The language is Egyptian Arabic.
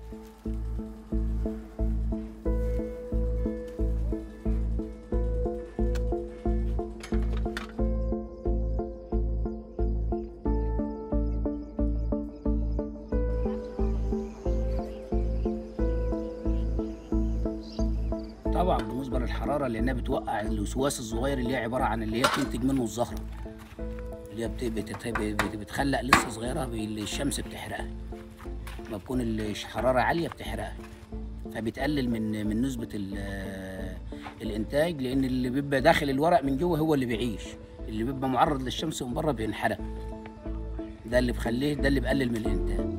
طبعا بالنسبه للحراره لانها بتوقع الوسواس الصغير اللي هي عباره عن اللي هي بتنتج منه الزهره اللي هي بت- بت- بت- بتخلق لسه صغيره اللي الشمس بتحرقها لما بتكون الحراره عاليه بتحرقها فبتقلل من من نسبه ال- الانتاج لان اللي بيبقى داخل الورق من جوه هو اللي بيعيش اللي بيبقى معرض للشمس من بره بينحرق ده اللي بخليه ده اللي بقلل من الانتاج